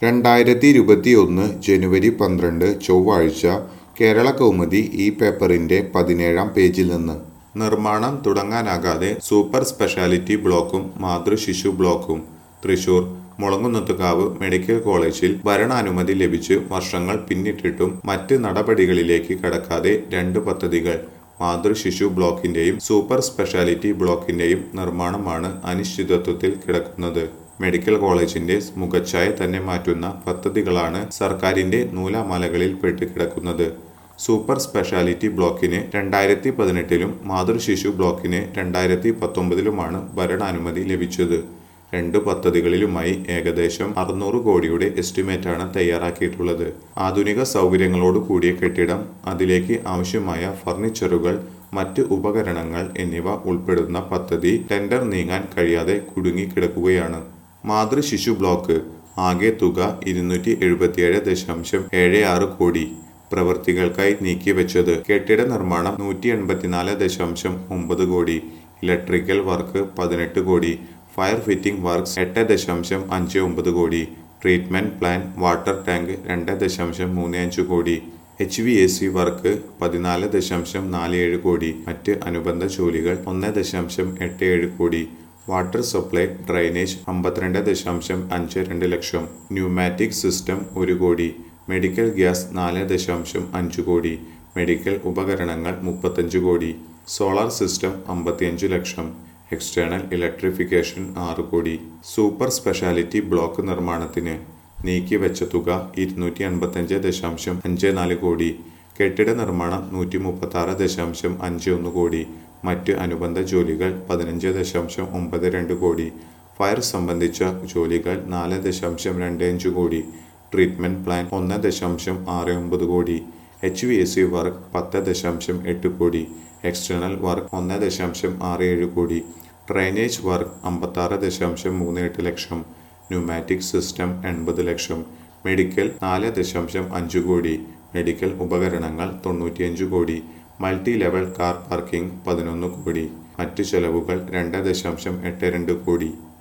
രണ്ടായിരത്തി ഇരുപത്തിയൊന്ന് ജനുവരി പന്ത്രണ്ട് ചൊവ്വാഴ്ച കേരള കൗമുദി ഈ പേപ്പറിന്റെ പതിനേഴാം പേജിൽ നിന്ന് നിർമ്മാണം തുടങ്ങാനാകാതെ സൂപ്പർ സ്പെഷ്യാലിറ്റി ബ്ലോക്കും മാതൃശിശു ബ്ലോക്കും തൃശൂർ മുളങ്ങുന്നത്തുകാവ് മെഡിക്കൽ കോളേജിൽ ഭരണാനുമതി ലഭിച്ച് വർഷങ്ങൾ പിന്നിട്ടിട്ടും മറ്റ് നടപടികളിലേക്ക് കടക്കാതെ രണ്ട് പദ്ധതികൾ മാതൃശിശു ബ്ലോക്കിന്റെയും സൂപ്പർ സ്പെഷ്യാലിറ്റി ബ്ലോക്കിന്റെയും നിർമ്മാണമാണ് അനിശ്ചിതത്വത്തിൽ കിടക്കുന്നത് മെഡിക്കൽ കോളേജിന്റെ മുഖച്ഛായ തന്നെ മാറ്റുന്ന പദ്ധതികളാണ് സർക്കാരിന്റെ നൂലാമാലകളിൽ പെട്ട് കിടക്കുന്നത് സൂപ്പർ സ്പെഷ്യാലിറ്റി ബ്ലോക്കിന് രണ്ടായിരത്തി പതിനെട്ടിലും മാതൃശിശു ബ്ലോക്കിന് രണ്ടായിരത്തി പത്തൊമ്പതിലുമാണ് ഭരണാനുമതി ലഭിച്ചത് രണ്ട് പദ്ധതികളിലുമായി ഏകദേശം അറുന്നൂറ് കോടിയുടെ എസ്റ്റിമേറ്റാണ് തയ്യാറാക്കിയിട്ടുള്ളത് ആധുനിക സൗകര്യങ്ങളോട് കൂടിയ കെട്ടിടം അതിലേക്ക് ആവശ്യമായ ഫർണിച്ചറുകൾ മറ്റ് ഉപകരണങ്ങൾ എന്നിവ ഉൾപ്പെടുന്ന പദ്ധതി ടെൻഡർ നീങ്ങാൻ കഴിയാതെ കുടുങ്ങിക്കിടക്കുകയാണ് മാതൃശിശു ബ്ലോക്ക് ആകെ തുക ഇരുന്നൂറ്റി എഴുപത്തിയേഴ് ദശാംശം ഏഴ് ആറ് കോടി പ്രവൃത്തികൾക്കായി നീക്കിവെച്ചത് കെട്ടിട നിർമ്മാണം നൂറ്റി എൺപത്തിനാല് ദശാംശം ഒമ്പത് കോടി ഇലക്ട്രിക്കൽ വർക്ക് പതിനെട്ട് കോടി ഫയർ ഫിറ്റിംഗ് വർക്ക്സ് എട്ട് ദശാംശം അഞ്ച് ഒമ്പത് കോടി ട്രീറ്റ്മെന്റ് പ്ലാൻ വാട്ടർ ടാങ്ക് രണ്ട് ദശാംശം മൂന്ന് അഞ്ച് കോടി H V A C work പതിനാല് ദശാംശം നാല് ഏഴ് കോടി മറ്റ് അനുബന്ധ ജോലികൾ ഒന്ന് ദശാംശം എട്ട് ഏഴ് കോടി വാട്ടർ സപ്ലൈ ഡ്രൈനേജ് അമ്പത്തിരണ്ട് ദശാംശം അഞ്ച് രണ്ട് ലക്ഷം ന്യൂമാറ്റിക് സിസ്റ്റം ഒരു കോടി മെഡിക്കൽ ഗ്യാസ് നാല് ദശാംശം അഞ്ച് കോടി മെഡിക്കൽ ഉപകരണങ്ങൾ മുപ്പത്തഞ്ച് കോടി സോളാർ സിസ്റ്റം അമ്പത്തിയഞ്ച് ലക്ഷം എക്സ്റ്റേണൽ ഇലക്ട്രിഫിക്കേഷൻ ആറ് കോടി സൂപ്പർ സ്പെഷ്യാലിറ്റി ബ്ലോക്ക് നിർമ്മാണത്തിന് നീക്കിവെച്ച തുക ഇരുന്നൂറ്റി അൻപത്തഞ്ച് ദശാംശം അഞ്ച് നാല് കോടി കെട്ടിട നിർമ്മാണം നൂറ്റി മുപ്പത്തി ആറ് ദശാംശം അഞ്ച് ഒന്ന് കോടി മറ്റ് അനുബന്ധ ജോലികൾ പതിനഞ്ച് ദശാംശം ഒമ്പത് രണ്ട് കോടി ഫയർ സംബന്ധിച്ച ജോലികൾ നാല് ദശാംശം രണ്ട് അഞ്ച് കോടി ട്രീറ്റ്മെന്റ് പ്ലാൻ ഒന്ന് ദശാംശം ആറ് ഒമ്പത് കോടി H V S C work പത്ത് ദശാംശം എട്ട് കോടി എക്സ്റ്റേണൽ വർക്ക് ഒന്ന് ദശാംശം ആറ് ഏഴ് കോടി ഡ്രൈനേജ് വർക്ക് അമ്പത്താറ് ദശാംശം മൂന്ന് എട്ട് ലക്ഷം ന്യൂമാറ്റിക് സിസ്റ്റം എൺപത് ലക്ഷം മെഡിക്കൽ നാല് ദശാംശം അഞ്ച് കോടി മെഡിക്കൽ ഉപകരണങ്ങൾ തൊണ്ണൂറ്റിയഞ്ച് കോടി മൾട്ടി ലെവൽ കാർ പാർക്കിംഗ് പതിനൊന്ന് കോടി മറ്റ് ചെലവുകൾ രണ്ട് ദശാംശം എട്ട് രണ്ട് കോടി